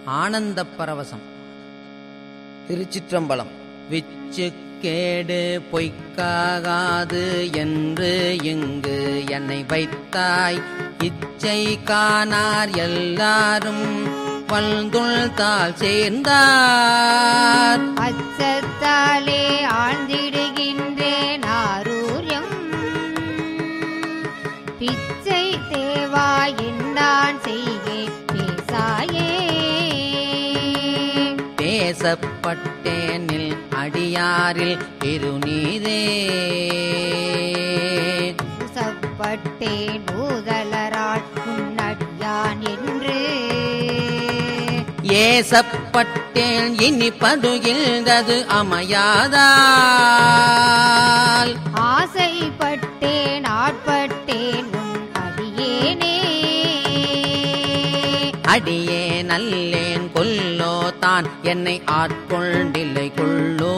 ஆனந்தப் பரவசம் திருச்சிற்றம்பலம் விச்சு கேடு பொய்க்காகாது என்று இங்கு என்னை வைத்தாய் இச்சை காணார் எல்லாரும் பல்துள் தாள் சேர்ந்தார் அச்சத்தாலே ஆழ்ந்திடுகின்றேன் ஆரூரியம் பிச்சை தேவா என்னான் செய்கேன் பேசாயே பேசப்பட்டேனில் அடியாரில் பெருநீரே பூசப்பட்டேன் பூதலரால் உன்னடியான் என்று ஏசப்பட்டேன் இனி படுகின்றது அமையாதால் ஆசைப்பட்டேன் ஆட்பட்டேன் உன் அடியேனே அடியே நல்லேன் கொல்லோ தான் என்னை ஆட்கொண்டில்லை கொள்ளோ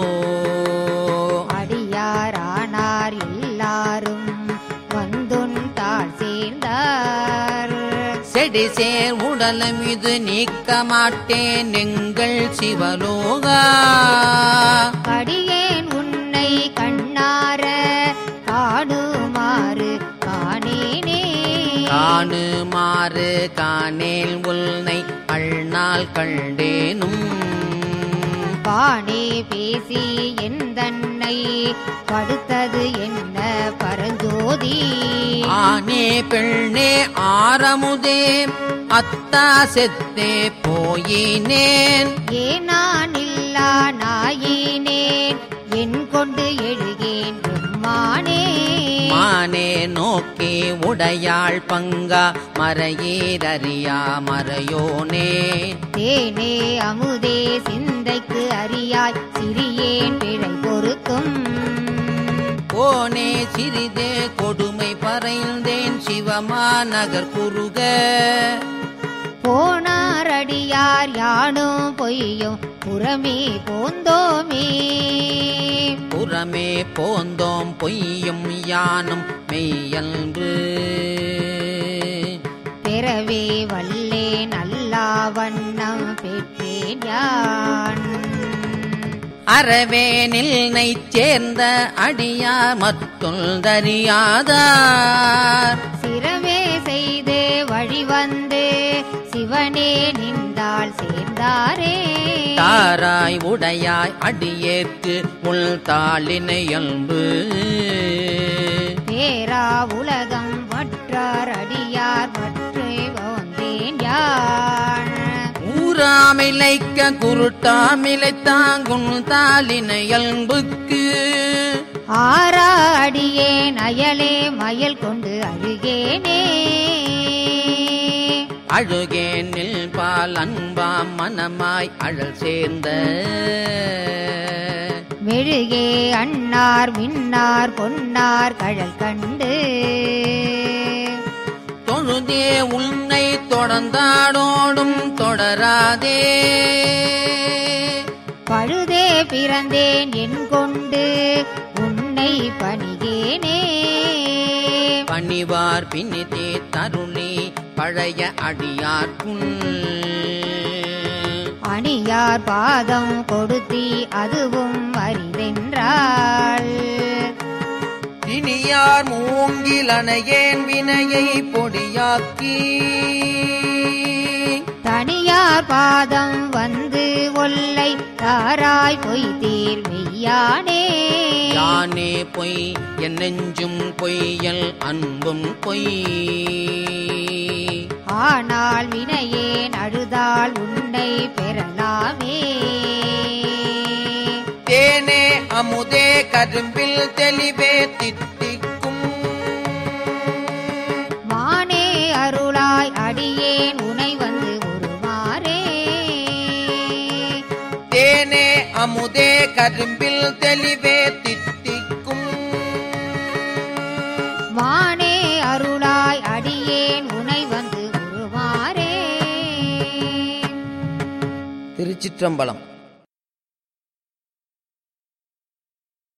அடியாரானார் எல்லாரும் வந்துன் தாழ் சேர்ந்தார் செடி சேர் உடலம் இது நீக்க மாட்டேன் எங்கள் சிவலோகா அடியேன் உன்னை கண்ணார காணுமாறு காணேனே காணுமாறு காணேல் உன்னை அள்நாள் கண்டேனும் பாணே பேசி எந்தன்னை படுத்தது என்ன பரஞ்சோதி ஆனே பெண்ணே ஆரமுதே அத்தா செத்தே போயினேன் ஏனான் இல்லா நாயினேன் என் கொண்டு எழுகேன் பெம்மானே மானே நோக்கி உடையாள் பங்கா மறையீரறியா மறையோனே தேனே அமுதே சிந்தைக்கு அறியாய் சிறியேன் பிழை பொறுக்கும் போனே சிறிதே கொடுமை பறைந்தேன் சிவமா நகர் குறுக போனாரடியார் யானும் பொய்யும் புறமே போந்தோமே புறமே போந்தோம் பொய்யும் யானும் மெய்யல்பு பெறவே வல்லே நல்லா வண்ணம் பெற்றேன் யான் அறவேனில் நை சேர்ந்த அடியார் மத்துந்தறியாதார் சிரவே செய்து வழிவந்து சிவனே நின்றாள் சேர்ந்தாரே தாராய் உடையாய் அடியேற்கு உள் தாளினையல்பு பேரா உலகம் மற்றார் அடியார் மற்றே வந்தேன் யான் ஊராமிலைக்க குருட்டாமிலை தாங்கும் தாளினையல்புக்கு ஆரா அடியேன் அயலே மயல் கொண்டு அழுகேனே அழுகேனில் பால் அன்பாம் மனமாய் அழல் சேர்ந்த மெழுகே அண்ணார் மின்னார் பொன்னார் கழல் கண்டு தொழுதே உன்னை தொடர்ந்தாடோடும் தொடராதே பழுதே பிறந்தேன் என் கொண்டு உன்னை பணிகேனே பணிவார் பின்னிதே தருளி பழைய அடியார்க்குள் அணியார் பாதம் கொடுத்தி அதுவும் அரிதென்றாள் இனியார் மூங்கிலனையேன் வினையை பொடியாக்கி தனியார் பாதம் வந்து ஒல்லை தாராய் பொய் தீர் மெய்யானே யானே பொய் என் நெஞ்சும் பொய்யல் அன்பும் பொய் ஆனால் வினையேன் அழுதால் உன்னை பெறலாமே தேனே அமுதே கரும்பில் தெளிவே தித்திக்கும் மானே அருளாய் அடியேன் உனை வந்து உருமாறே தேனே அமுதே கரும்பில் தெளிவே தித்திக்கும் மானே அருளாய் அடியேன் உனை வந்து உருமாறே திருச்சிற்றம்பலம்